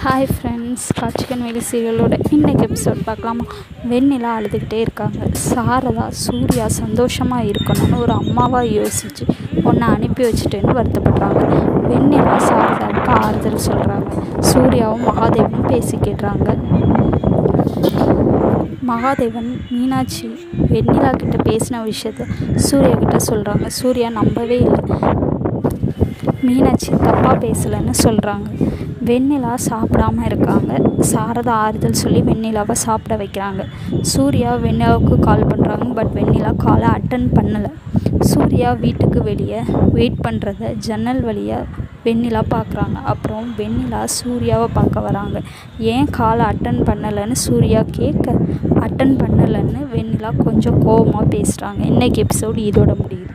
hi friends காட்சிகன் வேலி சீரியலோட இன்னைக்கு episode பார்க்கலாமா வெண்ணிலா அழுதுகிட்டே இருக்காங்க சாரதா சூர்யா சந்தோஷமாக இருக்கணும்னு ஒரு அம்மாவாக யோசிச்சு உன்னை அனுப்பி வச்சுட்டேன்னு வருத்தப்படுறாங்க வெண்ணிலா சாரதாவுக்கு ஆறுதல் சொல்கிறாங்க சூர்யாவும் மகாதேவனும் பேசிக்கிடுறாங்க மகாதேவன் மீனாட்சி வெண்ணிலா கிட்ட பேசின விஷயத்த சூர்யா கிட்ட சொல்கிறாங்க சூர்யா நம்பவே இல்லை மீனாட்சி தப்பாக பேசலைன்னு சொல்கிறாங்க வெண்ணிலா சாப்பிடாம இருக்காங்க சாரதா ஆறுதல் சொல்லி வெண்ணிலாவை சாப்பிட வைக்கிறாங்க சூர்யா வெண்ணிலாவுக்கு கால் பண்ணுறாங்க பட் வெண்ணிலா காலை அட்டன் பண்ணலை சூர்யா வீட்டுக்கு வெளியே வெயிட் பண்ணுறத ஜன்னல் வழியாக வெண்ணிலா பார்க்குறாங்க அப்புறம் வெண்ணிலா சூர்யாவை பார்க்க வராங்க ஏன் காலை அட்டன் பண்ணலைன்னு சூர்யா கேட்க அட்டன் பண்ணலைன்னு வெண்ணிலா கொஞ்சம் கோபமாக பேசுகிறாங்க இன்னைக்கு எபிசோடு இதோட முடியுது